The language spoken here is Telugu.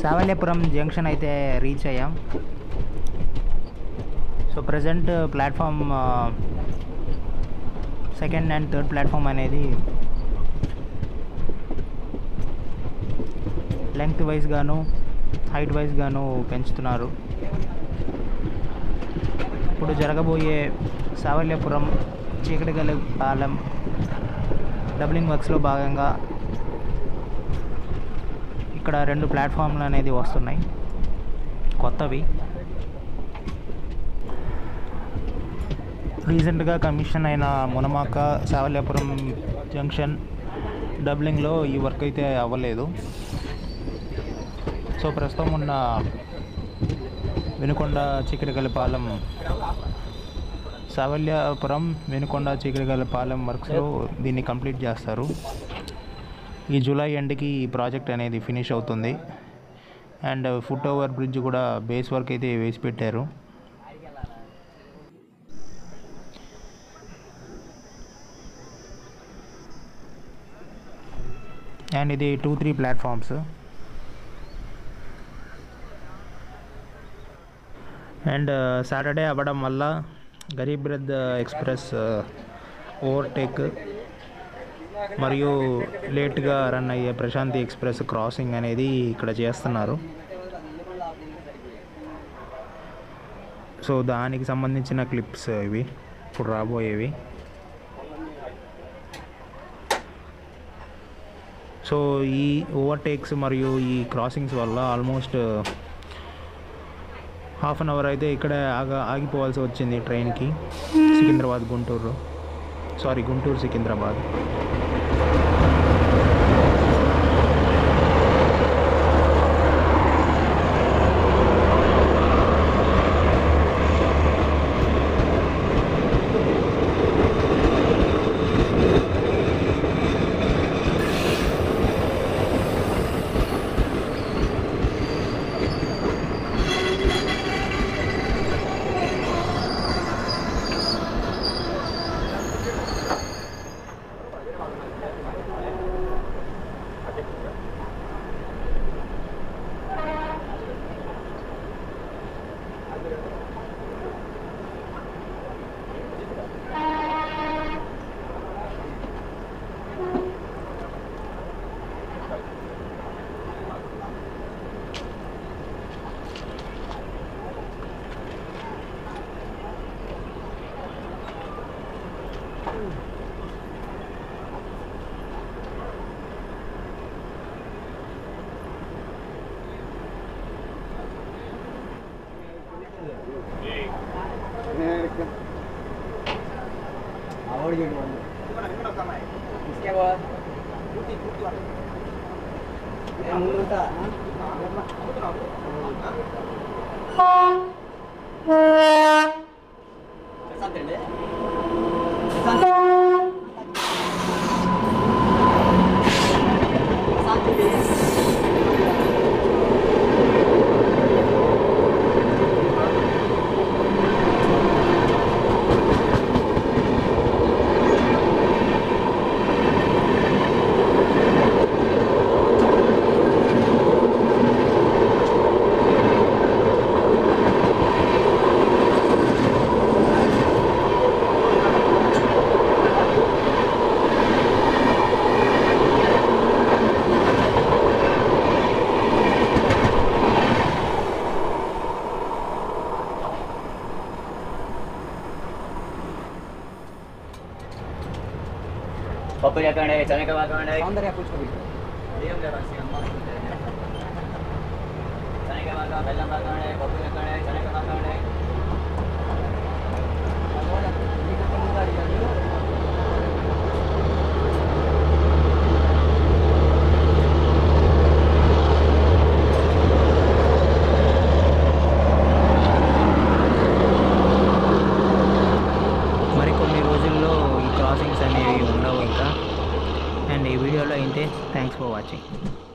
సావల్యపురం జంక్షన్ అయితే రీచ్ అయ్యాం so present platform second and third platform అనేది లెంగ్త్ వైజ్ గాను హైట్ వైజ్ గాను పెంచుతున్నారు ఇప్పుడు జరగబోయే సావల్యపురం చీకటిగల పాలెం డబ్లింగ్ వర్క్స్లో భాగంగా ఇక్కడ రెండు ప్లాట్ఫామ్లు అనేది వస్తున్నాయి కొత్తవి రీసెంట్గా కమిషన్ అయిన మునమాక సావల్యాపురం జంక్షన్ డబ్లింగ్లో ఈ వర్క్ అయితే అవ్వలేదు సో ప్రస్తుతం ఉన్న వినుకొండ చీకటిగలపాలెం సావల్యాపురం వినుకొండ చీకటిగలపాలెం వర్క్స్లో దీన్ని కంప్లీట్ చేస్తారు ఈ జూలై ఎండ్కి ఈ ప్రాజెక్ట్ అనేది ఫినిష్ అవుతుంది అండ్ ఫుట్ ఓవర్ బ్రిడ్జ్ కూడా బేస్ వర్క్ అయితే వేసి పెట్టారు అండ్ ఇది two three platforms and Saturday అవ్వడం వల్ల గరీబ్ రథ్ ఎక్స్ప్రెస్ ఓవర్టేక్ మరియు లేట్గా రన్ అయ్యే ప్రశాంతి ఎక్స్ప్రెస్ క్రాసింగ్ అనేది ఇక్కడ చేస్తున్నారు సో దానికి సంబంధించిన క్లిప్స్ ఇవి ఇప్పుడు రాబోయేవి సో ఈ ఓవర్టేక్స్ మరియు ఈ క్రాసింగ్స్ వల్ల ఆల్మోస్ట్ హాఫ్ అన్ అవర్ అయితే ఇక్కడ ఆగా ఆగిపోవాల్సి వచ్చింది ట్రైన్కి సికింద్రాబాద్ గుంటూరు సారీ గుంటూరు సికింద్రాబాద్ आवड घेऊन बंद इसके बाद ए, ముందు ఉంటా. ప్రశాంత్ అండి. ప్రశాంత్. ప్రశాంత్ ఇది. పప్పు చెప్పండి చెనక బాకండి సౌందర్య పుచ్చుకోబి ఏం లేదు చెనక బాగా బెల్లం బాకండి పప్పు చెప్పండి చెనక బాకండి మరికొన్ని రోజుల్లో ఈ క్రాసింగ్స్ అనేవి ఉండవు ఇంకా అండ్ ఈ వీడియోలో అయితే థ్యాంక్స్ ఫర్ వాచింగ్